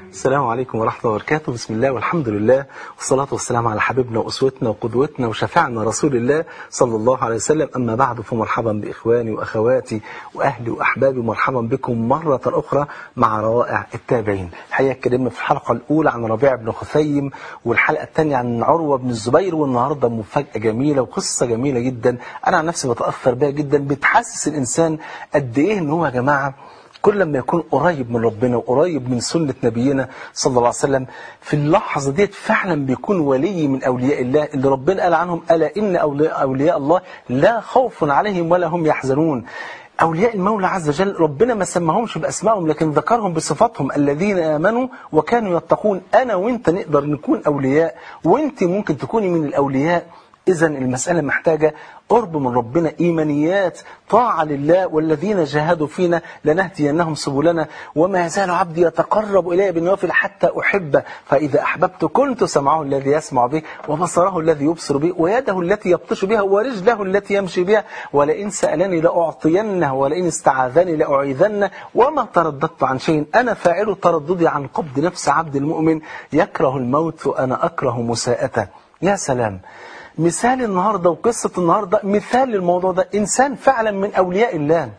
السلام عليكم ورحمة الله وبركاته بسم الله والحمد لله والصلاة والسلام على حبيبنا وأسوتنا وقدوتنا وشفاعنا رسول الله صلى الله عليه وسلم أما بعد فمرحبا بإخواني وأخواتي وأهلي وأحبابي مرحبا بكم مرة أخرى مع روائع التابعين الحقيقة اتكلمنا في الحلقة الأولى عن ربيع بن خثيم والحلقة الثانية عن عروة بن الزبير والنهاردة مفاجأة جميلة وقصة جميلة جدا أنا عن نفسي بتأثر بها جدا بتحسس الإنسان قد إيه إن هو يا جماعة كل ما يكون قريب من ربنا وقريب من سنة نبينا صلى الله عليه وسلم في اللحظة ديت فعلا بيكون ولي من أولياء الله اللي ربنا قال عنهم ألا إن أولياء, أولياء الله لا خوف عليهم ولا هم يحزنون أولياء المولى عز وجل ربنا ما سماهمش بأسمائهم لكن ذكرهم بصفاتهم الذين آمنوا وكانوا يتقون أنا وإنت نقدر نكون أولياء وإنت ممكن تكوني من الأولياء إذا المسألة محتاجة قرب من ربنا إيمانيات طاعة لله والذين جاهدوا فينا لنهدينهم سبلنا وما يزال عبدي يتقرب إلي بالنوافل حتى أحبه فإذا أحببت كنت سمعه الذي يسمع به وبصره الذي يبصر به ويده التي يبطش بها ورجله التي يمشي بها ولئن سألني لأعطينه ولئن استعاذني لأعيذنه وما ترددت عن شيء أنا فاعل ترددي عن قبض نفس عبد المؤمن يكره الموت وأنا أكره مساءته يا سلام مثال النهاردة وقصة النهاردة مثال للموضوع ده إنسان فعلا من أولياء الله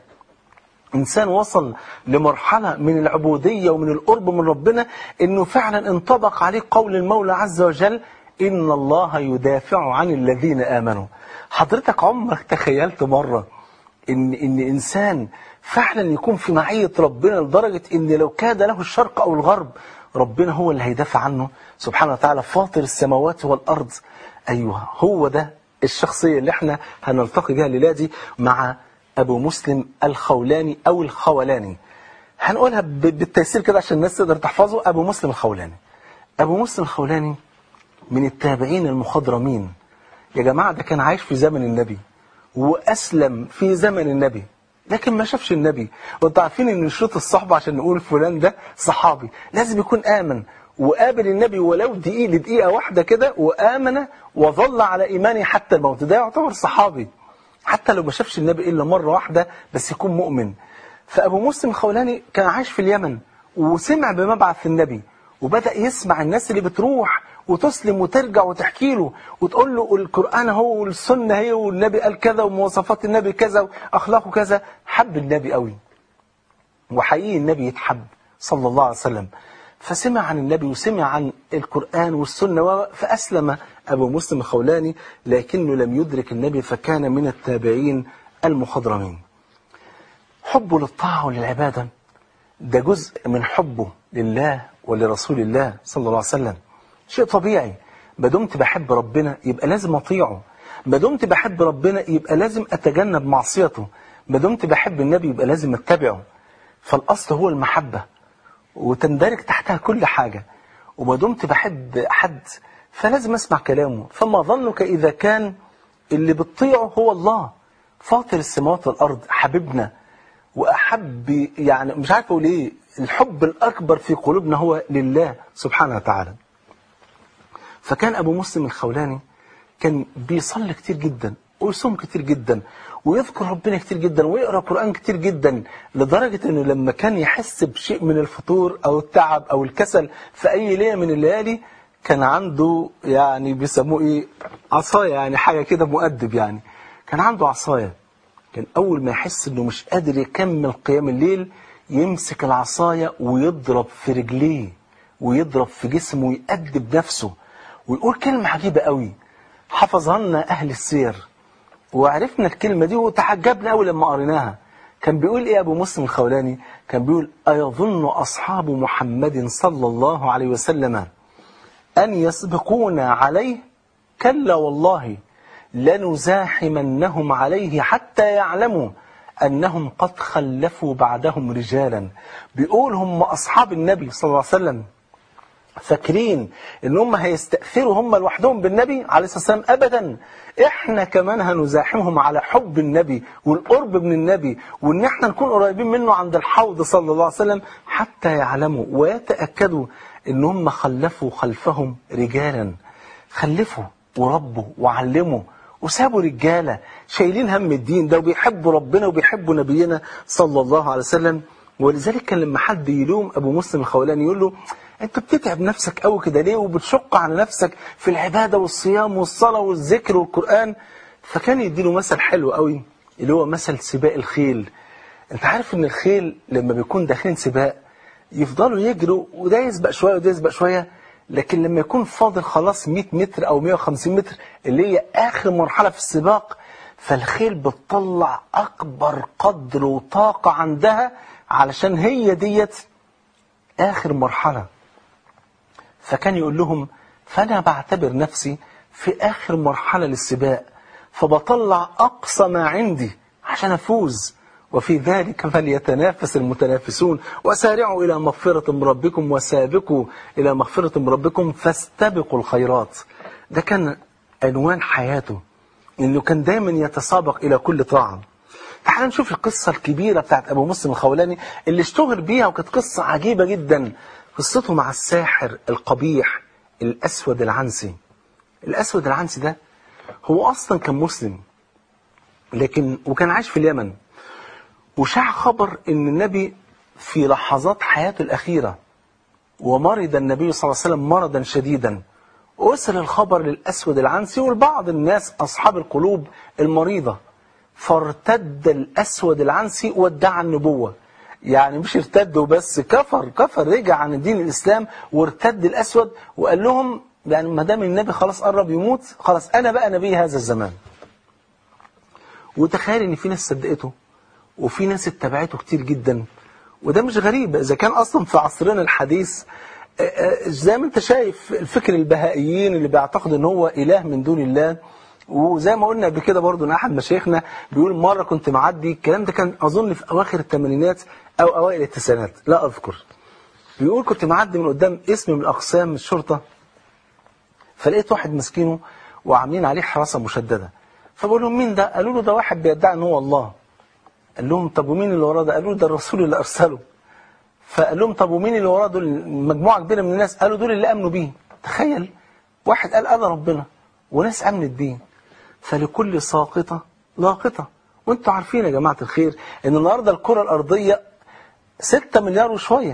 إنسان وصل لمرحلة من العبودية ومن القرب من ربنا إنه فعلا انطبق عليه قول المولى عز وجل إن الله يدافع عن الذين آمنوا حضرتك عمرك تخيلت مرة إن, إن إنسان فعلا يكون في معية ربنا لدرجة إن لو كاد له الشرق أو الغرب ربنا هو اللي هيدافع عنه سبحانه وتعالى فاطر السماوات والأرض أيوه هو ده الشخصية اللي احنا هنلتقي بها الليلة دي مع أبو مسلم الخولاني أو الخولاني هنقولها بالتيسير كده عشان الناس تقدر تحفظه أبو مسلم الخولاني أبو مسلم الخولاني من التابعين المخضرمين يا جماعة ده كان عايش في زمن النبي وأسلم في زمن النبي لكن ما شافش النبي وانتوا عارفين ان شروط الصحبة عشان نقول فلان ده صحابي لازم يكون آمن وقابل النبي ولو دقيقة لدقيقة واحدة كده وآمن وظل على إيمانه حتى الموت ده يعتبر صحابي حتى لو ما شافش النبي إلا مرة واحدة بس يكون مؤمن فأبو مسلم الخولاني كان عايش في اليمن وسمع بمبعث النبي وبدأ يسمع الناس اللي بتروح وتسلم وترجع وتحكي له وتقول له القرآن هو والسنة هي والنبي قال كذا ومواصفات النبي كذا وأخلاقه كذا حب النبي قوي وحقيقي النبي يتحب صلى الله عليه وسلم فسمع عن النبي وسمع عن القرآن والسنة فأسلم أبو مسلم الخولاني لكنه لم يدرك النبي فكان من التابعين المخضرمين حبه للطاعة وللعبادة ده جزء من حبه لله ولرسول الله صلى الله عليه وسلم شيء طبيعي ما دمت بحب ربنا يبقى لازم أطيعه ما دمت بحب ربنا يبقى لازم أتجنب معصيته ما دمت بحب النبي يبقى لازم أتبعه فالأصل هو المحبة وتندرج تحتها كل حاجة وما دمت بحب حد فلازم اسمع كلامه فما ظنك إذا كان اللي بتطيعه هو الله فاطر السماوات والأرض حبيبنا وأحب يعني مش عارف أقول إيه الحب الأكبر في قلوبنا هو لله سبحانه وتعالى فكان أبو مسلم الخولاني كان بيصلي كتير جدا ويصوم كتير جدا ويذكر ربنا كتير جدا ويقرأ قرآن كتير جدا لدرجة أنه لما كان يحس بشيء من الفطور أو التعب أو الكسل في أي ليلة من الليالي كان عنده يعني بيسموه إيه عصاية يعني حاجة كده مؤدب يعني كان عنده عصاية كان أول ما يحس أنه مش قادر يكمل قيام الليل يمسك العصاية ويضرب في رجليه ويضرب في جسمه ويأدب نفسه ويقول كلمة عجيبة قوي حفظها لنا أهل السير وعرفنا الكلمة دي وتعجبنا أول لما قريناها كان بيقول إيه أبو مسلم الخولاني كان بيقول أيظن أصحاب محمد صلى الله عليه وسلم أن يسبقونا عليه كلا والله لنزاحمنهم عليه حتى يعلموا أنهم قد خلفوا بعدهم رجالا بيقول هم أصحاب النبي صلى الله عليه وسلم فاكرين ان هم هيستأثروا هم لوحدهم بالنبي عليه الصلاة والسلام ابدا احنا كمان هنزاحمهم على حب النبي والقرب من النبي وان احنا نكون قريبين منه عند الحوض صلى الله عليه وسلم حتى يعلموا ويتأكدوا ان هم خلفوا خلفهم رجالا خلفوا وربوا وعلموا وسابوا رجالة شايلين هم الدين ده وبيحبوا ربنا وبيحبوا نبينا صلى الله عليه وسلم ولذلك كان لما حد يلوم ابو مسلم الخولاني يقول له انت بتتعب نفسك قوي كده ليه وبتشق على نفسك في العباده والصيام والصلاه والذكر والقران فكان يديله مثل حلو قوي اللي هو مثل سباق الخيل انت عارف ان الخيل لما بيكون داخلين سباق يفضلوا يجروا وده يسبق شويه وده يسبق شويه لكن لما يكون فاضل خلاص 100 متر او 150 متر اللي هي اخر مرحله في السباق فالخيل بتطلع اكبر قدر وطاقه عندها علشان هي ديت اخر مرحله فكان يقول لهم فانا بعتبر نفسي في اخر مرحله للسباق فبطلع اقصى ما عندي عشان افوز وفي ذلك فليتنافس المتنافسون وسارعوا إلى مغفرة من ربكم وسابقوا إلى مغفرة من ربكم فاستبقوا الخيرات ده كان عنوان حياته إنه كان دايما يتسابق إلى كل طاعة تعال نشوف القصة الكبيرة بتاعت أبو مسلم الخولاني اللي اشتهر بيها وكانت قصة عجيبة جدا قصته مع الساحر القبيح الأسود العنسي الأسود العنسي ده هو أصلا كان مسلم لكن وكان عايش في اليمن وشاع خبر ان النبي في لحظات حياته الأخيرة ومرض النبي صلى الله عليه وسلم مرضا شديدا أرسل الخبر للأسود العنسي ولبعض الناس أصحاب القلوب المريضة فارتد الأسود العنسي وادعى النبوة يعني مش ارتد وبس كفر كفر رجع عن دين الإسلام وارتد الأسود وقال لهم يعني ما دام النبي خلاص قرب يموت خلاص أنا بقى نبي هذا الزمان وتخيل ان في ناس صدقته وفي ناس اتبعته كتير جدا وده مش غريب اذا كان اصلا في عصرنا الحديث زي ما انت شايف الفكر البهائيين اللي بيعتقد ان هو اله من دون الله وزي ما قلنا قبل كده برضه ان احد مشايخنا بيقول مره كنت معدي الكلام ده كان اظن في اواخر الثمانينات او اوائل التسعينات لا اذكر بيقول كنت معدي من قدام اسم من اقسام الشرطه فلقيت واحد مسكينه وعاملين عليه حراسه مشدده فبقول لهم مين ده قالوا له ده واحد بيدعي ان هو الله قال لهم طب ومين اللي وراه ده قالوا له ده الرسول اللي ارسله فقال لهم طب ومين اللي وراه دول مجموعه كبيره من الناس قالوا دول اللي امنوا بيه تخيل واحد قال انا ربنا وناس امنت بيه فلكل ساقطه لاقطه وانتوا عارفين يا جماعه الخير ان النهارده الكره الارضيه 6 مليار وشويه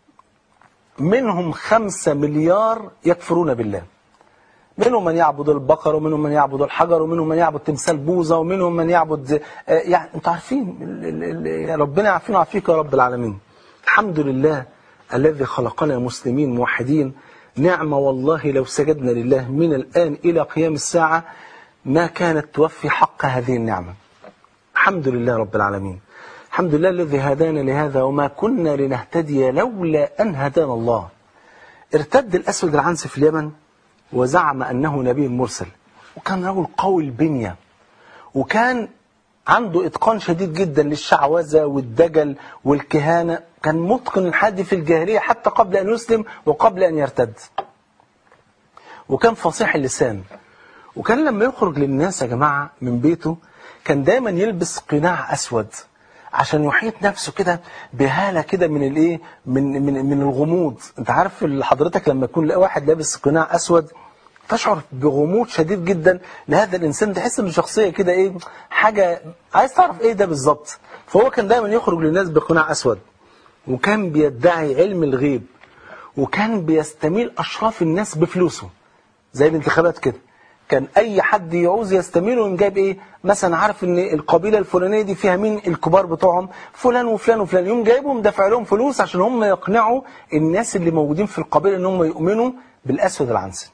منهم 5 مليار يكفرون بالله منهم من يعبد البقر ومنهم من يعبد الحجر ومنهم من يعبد تمثال بوذا ومنهم من يعبد يعني انتوا عارفين ربنا يعافينا ويعافيك يا رب العالمين الحمد لله الذي خلقنا مسلمين موحدين نعمة والله لو سجدنا لله من الآن إلى قيام الساعة ما كانت توفي حق هذه النعمة الحمد لله رب العالمين الحمد لله الذي هدانا لهذا وما كنا لنهتدي لولا أن هدانا الله ارتد الأسود العنسي في اليمن وزعم أنه نبي مرسل وكان رجل قوي البنية وكان عنده إتقان شديد جدا للشعوذة والدجل والكهانة كان متقن الحد في الجاهلية حتى قبل أن يسلم وقبل أن يرتد وكان فصيح اللسان وكان لما يخرج للناس يا جماعة من بيته كان دايما يلبس قناع أسود عشان يحيط نفسه كده بهالة كده من الايه من من من الغموض انت عارف حضرتك لما يكون واحد لابس قناع اسود تشعر بغموض شديد جدا لهذا الانسان تحس انه شخصيه كده ايه حاجه عايز تعرف ايه ده بالظبط فهو كان دايما يخرج للناس بقناع اسود وكان بيدعي علم الغيب وكان بيستميل اشراف الناس بفلوسه زي الانتخابات كده كان اي حد يعوز يستميله يقوم جايب ايه مثلا عارف ان القبيله الفلانيه دي فيها مين الكبار بتوعهم فلان وفلان وفلان يقوم جايبهم دافع لهم فلوس عشان هم يقنعوا الناس اللي موجودين في القبيله ان هم يؤمنوا بالاسود العنسي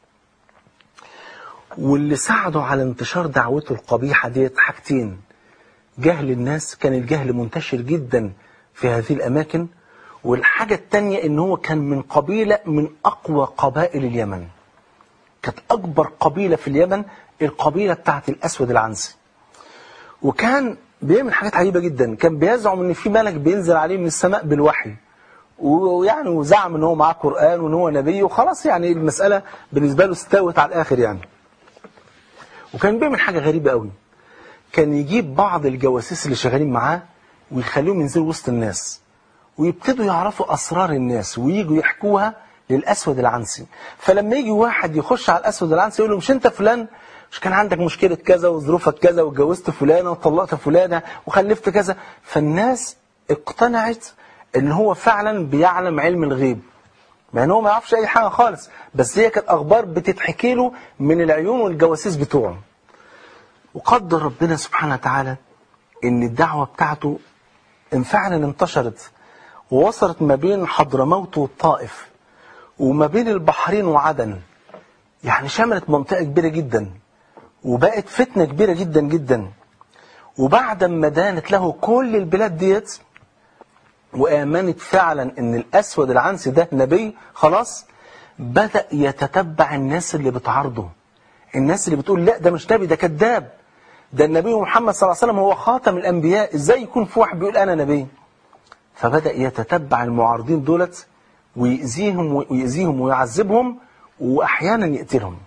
واللي ساعدوا على انتشار دعوته القبيحه ديت حاجتين جهل الناس كان الجهل منتشر جدا في هذه الاماكن والحاجه الثانيه ان هو كان من قبيله من اقوى قبائل اليمن كانت أكبر قبيلة في اليمن القبيلة بتاعت الأسود العنسي وكان بيعمل حاجات عجيبة جدا كان بيزعم ان في ملك بينزل عليه من السماء بالوحي ويعني وزعم ان هو معاه قرآن وان هو نبي وخلاص يعني المسألة بالنسبة له استوت على الآخر يعني وكان بيعمل حاجة غريبة قوي كان يجيب بعض الجواسيس اللي شغالين معاه ويخليهم ينزلوا وسط الناس ويبتدوا يعرفوا أسرار الناس وييجوا يحكوها للأسود العنسي فلما يجي واحد يخش على الأسود العنسي يقول له مش أنت فلان مش كان عندك مشكلة كذا وظروفك كذا واتجوزت فلانة وطلقت فلانة وخلفت كذا فالناس اقتنعت ان هو فعلا بيعلم علم الغيب مع ان هو ما يعرفش اي حاجه خالص بس هي كانت اخبار بتتحكي له من العيون والجواسيس بتوعه وقدر ربنا سبحانه وتعالى ان الدعوه بتاعته ان فعلا انتشرت ووصلت ما بين حضرموت والطائف وما بين البحرين وعدن يعني شملت منطقه كبيره جدا وبقت فتنه كبيره جدا جدا وبعد ما دانت له كل البلاد ديت وآمنت فعلا ان الأسود العنسي ده نبي خلاص بدأ يتتبع الناس اللي بتعارضه الناس اللي بتقول لا ده مش نبي ده كذاب ده النبي محمد صلى الله عليه وسلم هو خاتم الأنبياء ازاي يكون في واحد بيقول أنا نبي فبدأ يتتبع المعارضين دولت ويأذيهم ويأذيهم ويعذبهم وأحيانا يقتلهم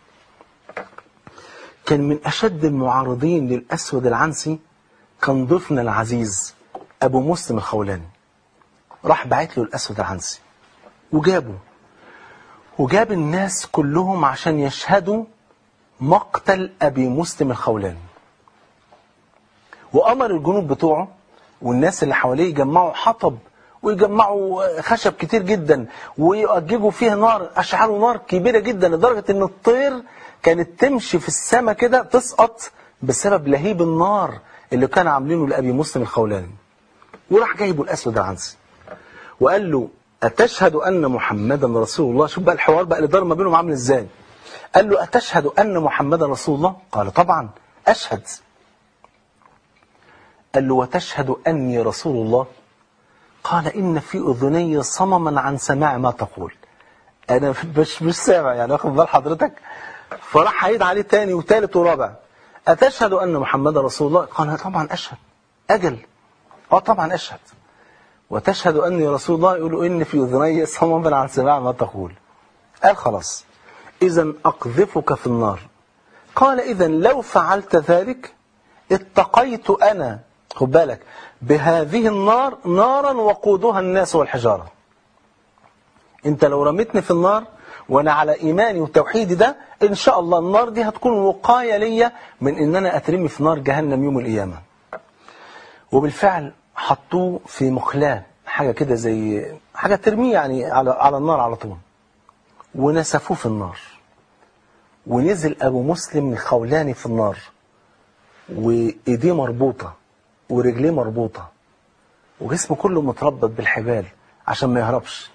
كان من أشد المعارضين للأسود العنسي كان ضيفنا العزيز أبو مسلم الخولاني راح بعت له الأسود العنسي وجابه وجاب الناس كلهم عشان يشهدوا مقتل أبي مسلم الخولاني وأمر الجنود بتوعه والناس اللي حواليه يجمعوا حطب ويجمعوا خشب كتير جدا ويؤججوا فيها نار أشعلوا نار كبيرة جدا لدرجة إن الطير كانت تمشي في السماء كده تسقط بسبب لهيب النار اللي كان عاملينه لأبي مسلم الخولاني وراح جايبه الأسود العنسي وقال له أتشهد أن محمدا رسول الله شوف بقى الحوار بقى اللي دار ما بينهم عامل إزاي قال له أتشهد أن محمدا رسول الله قال طبعا أشهد قال له وتشهد أني رسول الله قال إن في أذني صمما عن سماع ما تقول أنا مش مش سامع يعني واخد بال حضرتك فراح عيد عليه تاني وتالت ورابع أتشهد أن محمدا رسول الله قال طبعا أشهد أجل اه طبعا أشهد وتشهد أني رسول الله يقول إن في أذني صمما عن سماع ما تقول قال خلاص إذا أقذفك في النار قال إذا لو فعلت ذلك اتقيت أنا خد بالك بهذه النار نارا وقودها الناس والحجارة انت لو رميتني في النار وانا على ايماني وتوحيدي ده ان شاء الله النار دي هتكون وقاية ليا من ان انا اترمي في نار جهنم يوم القيامة وبالفعل حطوه في مخلاه حاجة كده زي حاجة ترميه يعني على على النار على طول ونسفوه في النار ونزل ابو مسلم الخولاني في النار وايديه مربوطة ورجليه مربوطة وجسمه كله متربط بالحبال عشان ما يهربش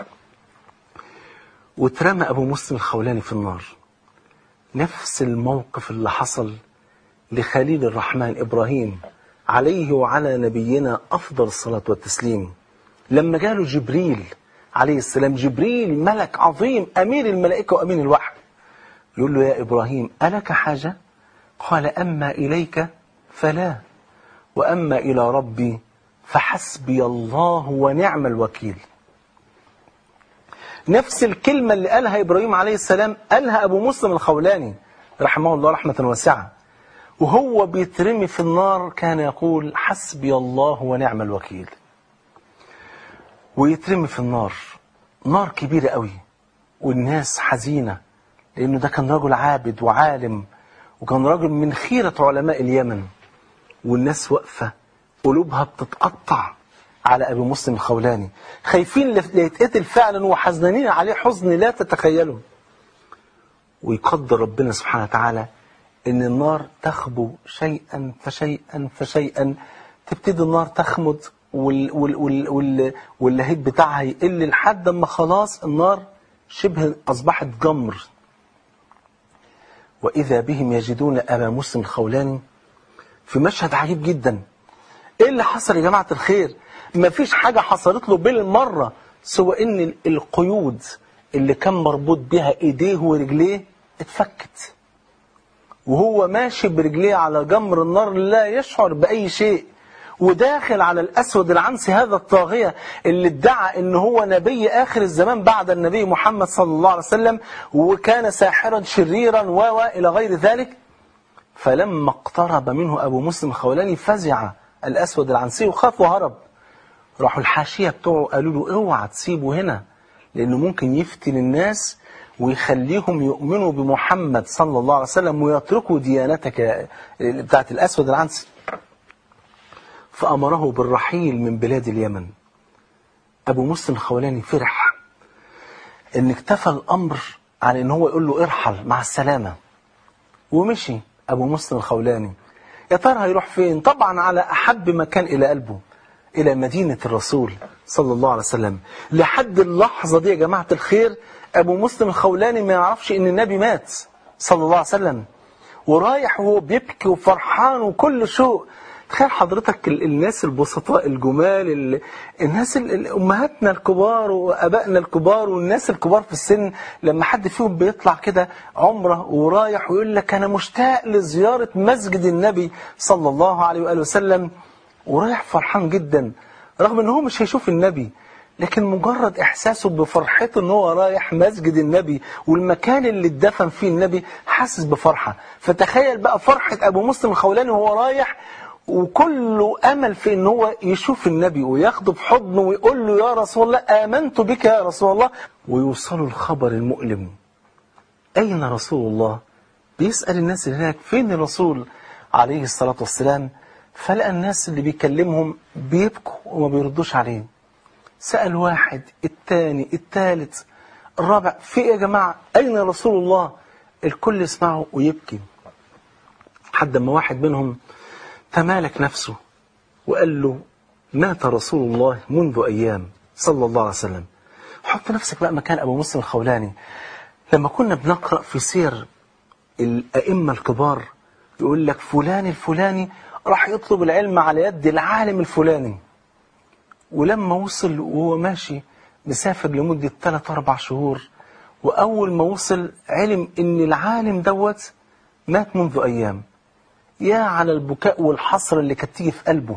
واترمى أبو مسلم الخولاني في النار نفس الموقف اللي حصل لخليل الرحمن إبراهيم عليه وعلى نبينا أفضل الصلاة والتسليم لما جاله جبريل عليه السلام جبريل ملك عظيم أمير الملائكة وأمين الوحي يقول له يا إبراهيم ألك حاجة قال أما إليك فلا وأما إلى ربي فحسبي الله ونعم الوكيل نفس الكلمة اللي قالها إبراهيم عليه السلام قالها أبو مسلم الخولاني رحمه الله رحمة واسعة وهو بيترمي في النار كان يقول حسبي الله ونعم الوكيل ويترمي في النار نار كبيرة قوي والناس حزينة لأنه ده كان رجل عابد وعالم وكان رجل من خيرة علماء اليمن والناس واقفة قلوبها بتتقطع على أبي مسلم الخولاني خايفين ليتقتل فعلا وحزنانين عليه حزن لا تتخيله ويقدر ربنا سبحانه وتعالى ان النار تخبو شيئا فشيئا فشيئا تبتدي النار تخمد وال وال وال وال واللهيب بتاعها يقل لحد ما خلاص النار شبه أصبحت جمر وإذا بهم يجدون أبا مسلم الخولاني في مشهد عجيب جدا ايه اللي حصل يا جماعة الخير ما فيش حاجة حصلت له بالمرة سوى ان القيود اللي كان مربوط بها ايديه ورجليه اتفكت وهو ماشي برجليه على جمر النار لا يشعر بأي شيء وداخل على الأسود العنسي هذا الطاغية اللي ادعى ان هو نبي آخر الزمان بعد النبي محمد صلى الله عليه وسلم وكان ساحرا شريرا و إلى غير ذلك فلما اقترب منه أبو مسلم الخولاني فزع الأسود العنسي وخاف وهرب راحوا الحاشية بتوعه قالوا له اوعى تسيبه هنا لأنه ممكن يفتن الناس ويخليهم يؤمنوا بمحمد صلى الله عليه وسلم ويتركوا ديانتك بتاعت الأسود العنسي فأمره بالرحيل من بلاد اليمن أبو مسلم الخولاني فرح إن اكتفى الأمر على إن هو يقول له ارحل مع السلامة ومشي أبو مسلم الخولاني يا ترى هيروح فين طبعا على أحب مكان إلى قلبه إلى مدينة الرسول صلى الله عليه وسلم لحد اللحظة دي يا جماعة الخير أبو مسلم الخولاني ما يعرفش إن النبي مات صلى الله عليه وسلم ورايح وهو بيبكي وفرحان وكل شوق تخيل حضرتك ال- الناس البسطاء الجمال ال- الناس ال- ال- امهاتنا الكبار وابائنا الكبار والناس الكبار في السن لما حد فيهم بيطلع كده عمره ورايح ويقول لك انا مشتاق لزياره مسجد النبي صلى الله عليه واله وسلم ورايح فرحان جدا رغم ان هو مش هيشوف النبي لكن مجرد احساسه بفرحته ان هو رايح مسجد النبي والمكان اللي اتدفن فيه النبي حاسس بفرحه فتخيل بقى فرحه ابو مسلم الخولاني وهو رايح وكله امل في ان هو يشوف النبي وياخده في حضنه ويقول له يا رسول الله امنت بك يا رسول الله ويوصلوا الخبر المؤلم اين رسول الله بيسال الناس اللي هناك فين الرسول عليه الصلاه والسلام فلقى الناس اللي بيكلمهم بيبكوا وما بيردوش عليه سأل واحد الثاني الثالث الرابع في إيه يا جماعة أين رسول الله الكل يسمعه ويبكي حد ما واحد منهم تمالك نفسه وقال له مات رسول الله منذ أيام صلى الله عليه وسلم حط نفسك بقى مكان أبو مسلم الخولاني لما كنا بنقرأ في سير الأئمة الكبار يقول لك فلان الفلاني راح يطلب العلم على يد العالم الفلاني ولما وصل وهو ماشي مسافر لمدة 3 أربع شهور وأول ما وصل علم إن العالم دوت مات منذ أيام يا على البكاء والحسرة اللي كانت تيجي في قلبه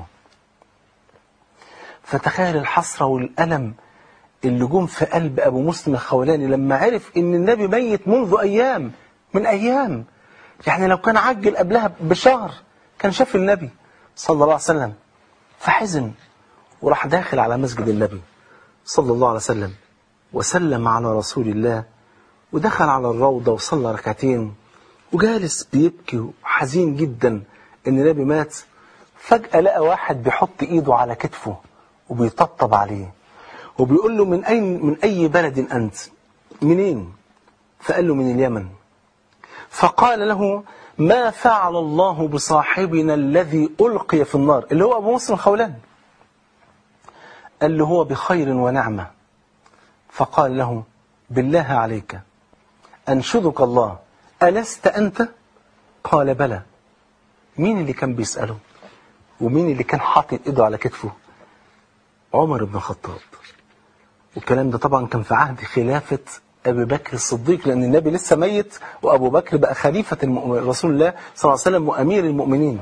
فتخيل الحسرة والألم اللي جم في قلب أبو مسلم الخولاني لما عرف إن النبي ميت منذ أيام من أيام يعني لو كان عجل قبلها بشهر كان شاف النبي صلى الله عليه وسلم فحزن وراح داخل على مسجد النبي صلى الله عليه وسلم وسلم على رسول الله ودخل على الروضة وصلى ركعتين وجالس بيبكي وحزين جدا ان النبي مات فجأة لقى واحد بيحط ايده على كتفه وبيطبطب عليه وبيقول له من أين من أي بلد أنت منين فقال له من اليمن فقال له ما فعل الله بصاحبنا الذي ألقي في النار اللي هو أبو مسلم الخولاني قال له هو بخير ونعمة فقال له بالله عليك أنشدك الله ألست أنت قال بلى مين اللي كان بيسأله ومين اللي كان حاطط إيده على كتفه عمر بن الخطاب والكلام ده طبعا كان في عهد خلافة أبي بكر الصديق لأن النبي لسه ميت وأبو بكر بقى خليفة المؤمن رسول الله صلى الله عليه وسلم وأمير المؤمنين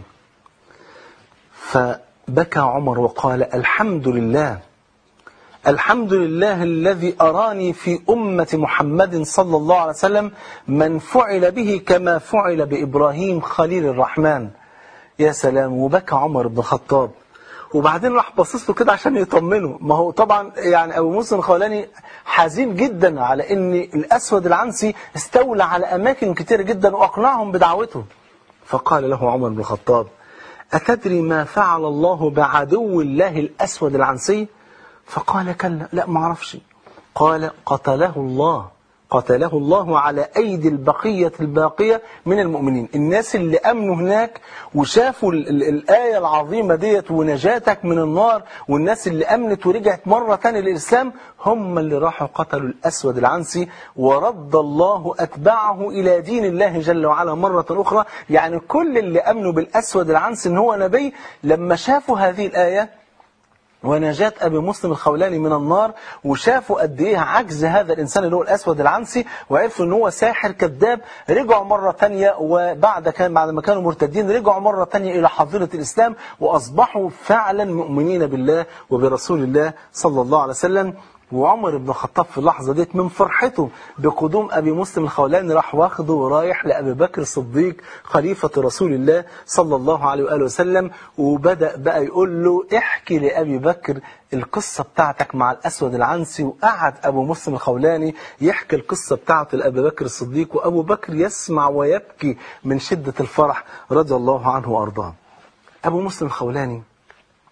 فبكى عمر وقال الحمد لله الحمد لله الذي أراني في أمة محمد صلى الله عليه وسلم من فعل به كما فعل بإبراهيم خليل الرحمن يا سلام وبكى عمر بن الخطاب وبعدين راح باصص له كده عشان يطمنه ما هو طبعا يعني ابو موسى الخولاني حزين جدا على ان الاسود العنسي استولى على اماكن كتير جدا واقنعهم بدعوته فقال له عمر بن الخطاب اتدري ما فعل الله بعدو الله الاسود العنسي فقال كلا لا ما اعرفش قال قتله الله قتله الله على أيدي البقية الباقية من المؤمنين الناس اللي أمنوا هناك وشافوا ال ال الآية العظيمة ديت ونجاتك من النار والناس اللي أمنت ورجعت مرة تانية للإسلام هم اللي راحوا قتلوا الأسود العنسي ورد الله أتباعه إلى دين الله جل وعلا مرة أخرى يعني كل اللي أمنوا بالأسود العنسي إن هو نبي لما شافوا هذه الآية ونجاة أبي مسلم الخولاني من النار وشافوا قد إيه عجز هذا الإنسان اللي هو الأسود العنسي وعرفوا إن هو ساحر كذاب رجعوا مرة تانية وبعد كان بعد ما كانوا مرتدين رجعوا مرة تانية إلى حظيرة الإسلام وأصبحوا فعلا مؤمنين بالله وبرسول الله صلى الله عليه وسلم وعمر بن الخطاب في اللحظة ديت من فرحته بقدوم أبي مسلم الخولاني راح واخده ورايح لأبي بكر الصديق خليفة رسول الله صلى الله عليه وآله وسلم وبدأ بقى يقول له احكي لأبي بكر القصة بتاعتك مع الأسود العنسي وقعد أبو مسلم الخولاني يحكي القصة بتاعته لأبي بكر الصديق وأبو بكر يسمع ويبكي من شدة الفرح رضي الله عنه وأرضاه أبو مسلم الخولاني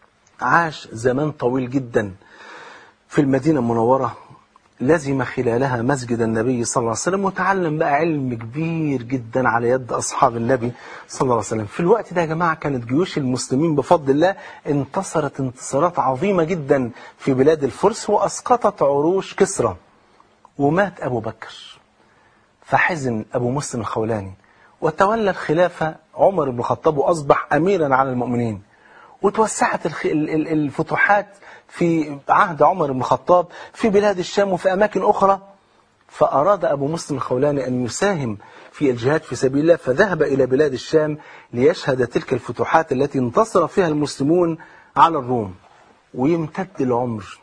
عاش زمان طويل جدا في المدينة المنورة لزم خلالها مسجد النبي صلى الله عليه وسلم وتعلم بقى علم كبير جدا على يد أصحاب النبي صلى الله عليه وسلم في الوقت ده يا جماعة كانت جيوش المسلمين بفضل الله انتصرت انتصارات عظيمة جدا في بلاد الفرس وأسقطت عروش كسرى ومات أبو بكر فحزن أبو مسلم الخولاني وتولى الخلافة عمر بن الخطاب وأصبح أميرا على المؤمنين وتوسعت الخ- ال- ال- الفتوحات في عهد عمر بن الخطاب في بلاد الشام وفي أماكن أخرى فأراد أبو مسلم الخولاني أن يساهم في الجهاد في سبيل الله فذهب إلى بلاد الشام ليشهد تلك الفتوحات التي انتصر فيها المسلمون على الروم ويمتد العمر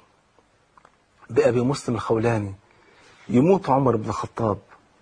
بأبي مسلم الخولاني يموت عمر بن الخطاب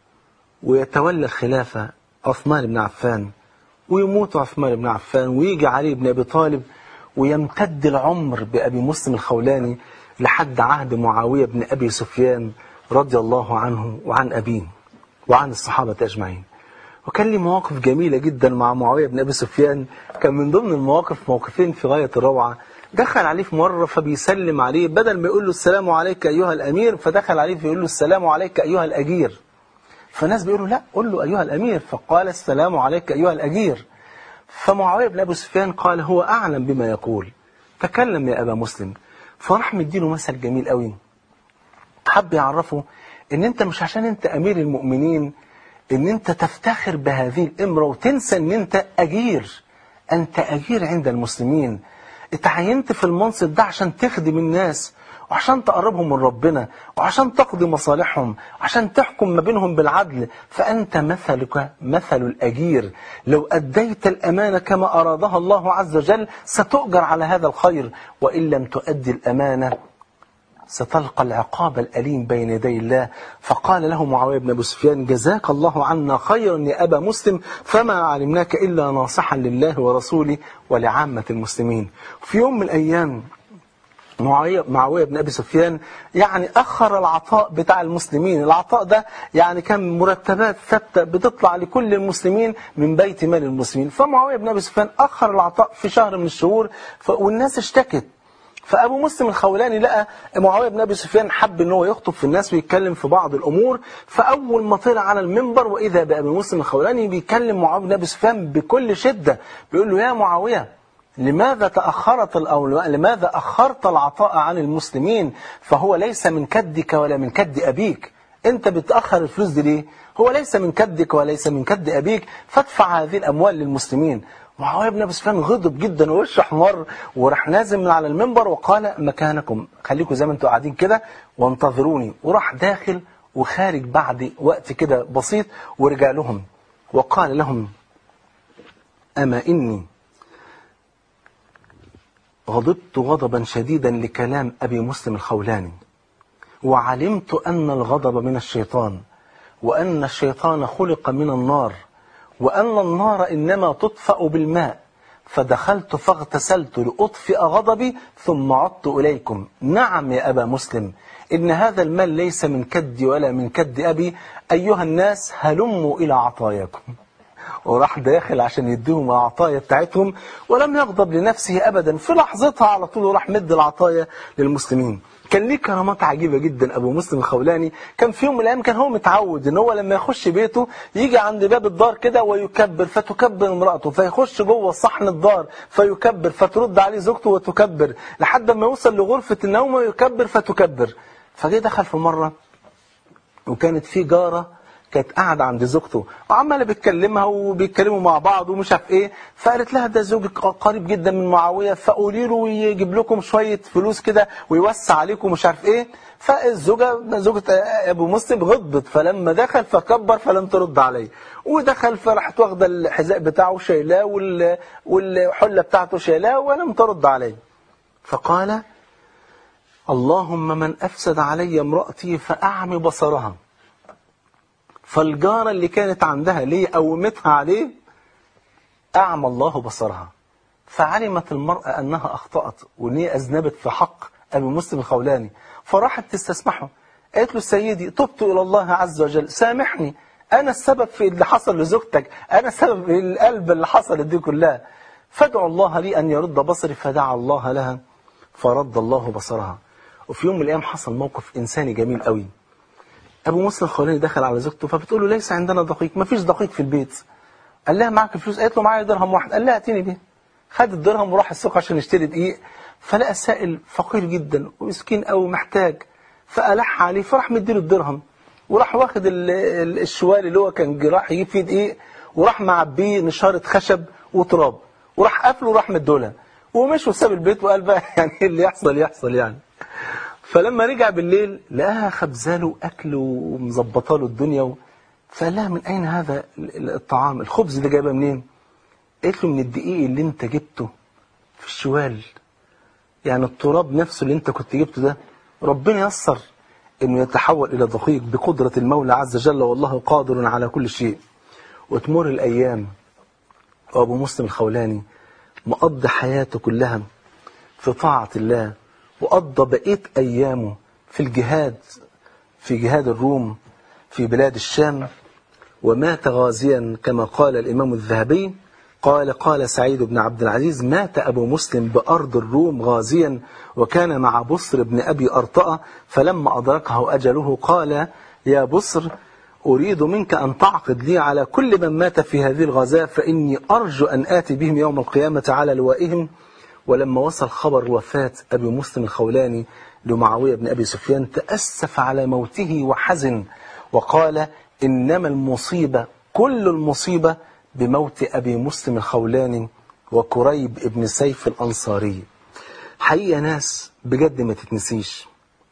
ويتولى الخلافة عثمان بن عفان ويموت عثمان بن عفان ويجي علي بن أبي طالب ويمتد العمر بأبي مسلم الخولاني لحد عهد معاوية بن أبي سفيان رضي الله عنه وعن أبيه وعن الصحابة أجمعين وكان لي مواقف جميلة جدا مع معاوية بن أبي سفيان كان من ضمن المواقف موقفين في غاية الروعة دخل عليه في مرة فبيسلم عليه بدل ما يقول له السلام عليك أيها الأمير فدخل عليه فيقول له السلام عليك أيها الأجير فالناس بيقولوا لا قل له أيها الأمير فقال السلام عليك أيها الأجير فمعاوية بن أبي سفيان قال هو أعلم بما يقول تكلم يا أبا مسلم فراح مديله مثل جميل قوي حب يعرفه ان انت مش عشان انت امير المؤمنين ان انت تفتخر بهذه الامرة وتنسى ان انت اجير انت اجير عند المسلمين اتعينت في المنصب ده عشان تخدم الناس وعشان تقربهم من ربنا وعشان تقضي مصالحهم وعشان تحكم ما بينهم بالعدل فأنت مثلك مثل الأجير لو أديت الأمانة كما أرادها الله عز وجل ستؤجر على هذا الخير وإن لم تؤدي الأمانة ستلقى العقاب الأليم بين يدي الله فقال له معاوية بن أبي سفيان جزاك الله عنا خيرا يا أبا مسلم فما علمناك إلا ناصحا لله ورسوله ولعامة المسلمين في يوم من الأيام معاوية معاوية بن أبي سفيان يعني أخر العطاء بتاع المسلمين العطاء ده يعني كان مرتبات ثابتة بتطلع لكل المسلمين من بيت مال المسلمين فمعاوية بن أبي سفيان أخر العطاء في شهر من الشهور ف... والناس اشتكت فابو مسلم الخولاني لقى معاويه بن ابي سفيان حب ان هو يخطب في الناس ويتكلم في بعض الامور فاول ما طلع على المنبر واذا بابي مسلم الخولاني بيكلم معاويه بن ابي سفيان بكل شده بيقول له يا معاويه لماذا تأخرت أو لماذا أخرت العطاء عن المسلمين فهو ليس من كدك ولا من كد أبيك أنت بتأخر الفلوس دي ليه هو ليس من كدك وليس من كد أبيك فادفع هذه الأموال للمسلمين معاوية بن أبي سفيان غضب جدا ووشه احمر وراح نازل من على المنبر وقال مكانكم خليكم زي ما انتم قاعدين كده وانتظروني وراح داخل وخارج بعد وقت كده بسيط ورجع لهم وقال لهم أما إني غضبت غضبا شديدا لكلام أبي مسلم الخولاني وعلمت أن الغضب من الشيطان وأن الشيطان خلق من النار وأن النار إنما تطفأ بالماء فدخلت فاغتسلت لأطفئ غضبي ثم عدت إليكم نعم يا أبا مسلم إن هذا المال ليس من كدي ولا من كد أبي أيها الناس هلموا إلى عطاياكم وراح داخل عشان يديهم العطايا بتاعتهم ولم يغضب لنفسه أبدا في لحظتها على طول راح مد العطايا للمسلمين كان ليه كرامات عجيبة جدا أبو مسلم الخولاني كان في يوم من الأيام كان هو متعود إن هو لما يخش بيته يجي عند باب الدار كده ويكبر فتكبر امرأته فيخش جوه صحن الدار فيكبر فترد عليه زوجته وتكبر لحد ما يوصل لغرفة النوم ويكبر فتكبر فجه دخل في مرة وكانت في جارة كانت قاعدة عند زوجته وعمالة بتكلمها وبيتكلموا مع بعض ومش عارف ايه فقالت لها ده زوجك قريب جدا من معاوية فقولي له يجيب لكم شوية فلوس كده ويوسع عليكم مش عارف ايه فالزوجة زوجة ابو مسلم غضبت فلما دخل فكبر فلم ترد عليه ودخل فراحت واخدة الحذاء بتاعه شايلاه وال... والحلة بتاعته شايلاه ولم ترد عليه فقال اللهم من أفسد علي امرأتي فأعمي بصرها فالجارة اللي كانت عندها ليه قومتها عليه أعمى الله بصرها فعلمت المرأة أنها أخطأت وأن هي أذنبت في حق أبي مسلم الخولاني فراحت تستسمحه قالت له سيدي تبت إلى الله عز وجل سامحني أنا السبب في اللي حصل لزوجتك أنا السبب في القلب اللي حصلت دي كلها فادعو الله لي أن يرد بصري فدعا الله لها فرد الله بصرها وفي يوم من الأيام حصل موقف إنساني جميل قوي أبو مسلم الخولاني دخل على زوجته فبتقول له ليس عندنا دقيق ما فيش دقيق في البيت قال لها معك فلوس قالت له معايا درهم واحد قال لها اتيني بيه خد الدرهم وراح السوق عشان يشتري دقيق فلقى السائل فقير جدا ومسكين قوي محتاج فألح عليه فراح مديله الدرهم وراح واخد ال- ال- الشوال اللي هو كان راح يجيب فيه دقيق وراح معبيه نشارة خشب وتراب وراح قافله وراح مدولها ومشي وساب البيت وقال بقى يعني اللي يحصل يحصل يعني فلما رجع بالليل لقاها خبزاله أكل ومظبطه له الدنيا و... فقال لها من أين هذا ال- الطعام الخبز ده جايبه منين قالت له من الدقيق اللي انت جبته في الشوال يعني التراب نفسه اللي انت كنت جبته ده ربنا يسر انه يتحول الى دقيق بقدرة المولى عز وجل والله قادر على كل شيء وتمر الايام وابو مسلم الخولاني مقضي حياته كلها في طاعة الله وقضى بقية ايامه في الجهاد في جهاد الروم في بلاد الشام ومات غازيا كما قال الإمام الذهبي قال قال سعيد بن عبد العزيز مات أبو مسلم بأرض الروم غازيا وكان مع بصر بن أبي أرطأة فلما أدركه أجله قال يا بصر أريد منك أن تعقد لي على كل من مات في هذه الغزاة فإني أرجو أن آتي بهم يوم القيامة على لوائهم ولما وصل خبر وفاة أبي مسلم الخولاني لمعاوية بن أبي سفيان تأسف على موته وحزن وقال إنما المصيبة كل المصيبة بموت أبي مسلم الخولاني وكريب ابن سيف الأنصاري حقيقة ناس بجد ما تتنسيش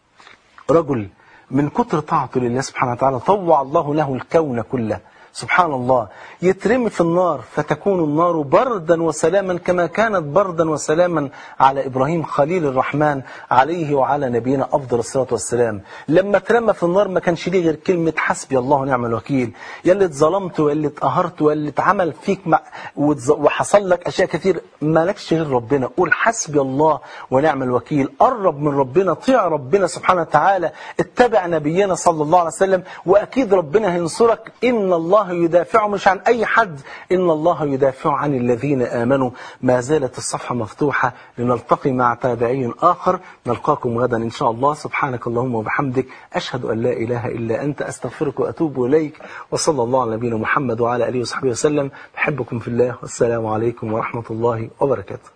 رجل من كتر طاعته لله سبحانه وتعالى طوع الله له الكون كله سبحان الله يترمي في النار فتكون النار بردا وسلاما كما كانت بردا وسلاما على إبراهيم خليل الرحمن عليه وعلى نبينا أفضل الصلاة والسلام لما اترمى في النار ما كانش ليه غير كلمة حسبي الله ونعم الوكيل يا اللي اتظلمت ويا اللي اتقهرت ويا اللي اتعمل فيك مع واتز- وحصل لك أشياء كتير مالكش غير ربنا قول حسبي الله ونعم الوكيل قرب من ربنا طيع ربنا سبحانه وتعالى اتبع نبينا صلى الله عليه وسلم وأكيد ربنا هينصرك إن الله يدافع مش عن أي حد إن الله يدافع عن الذين آمنوا ما زالت الصفحة مفتوحة لنلتقي مع تابعي آخر نلقاكم غدا إن شاء الله سبحانك اللهم وبحمدك أشهد أن لا إله إلا أنت أستغفرك وأتوب إليك وصلى الله على نبينا محمد وعلى آله وصحبه وسلم بحبكم في الله والسلام عليكم ورحمة الله وبركاته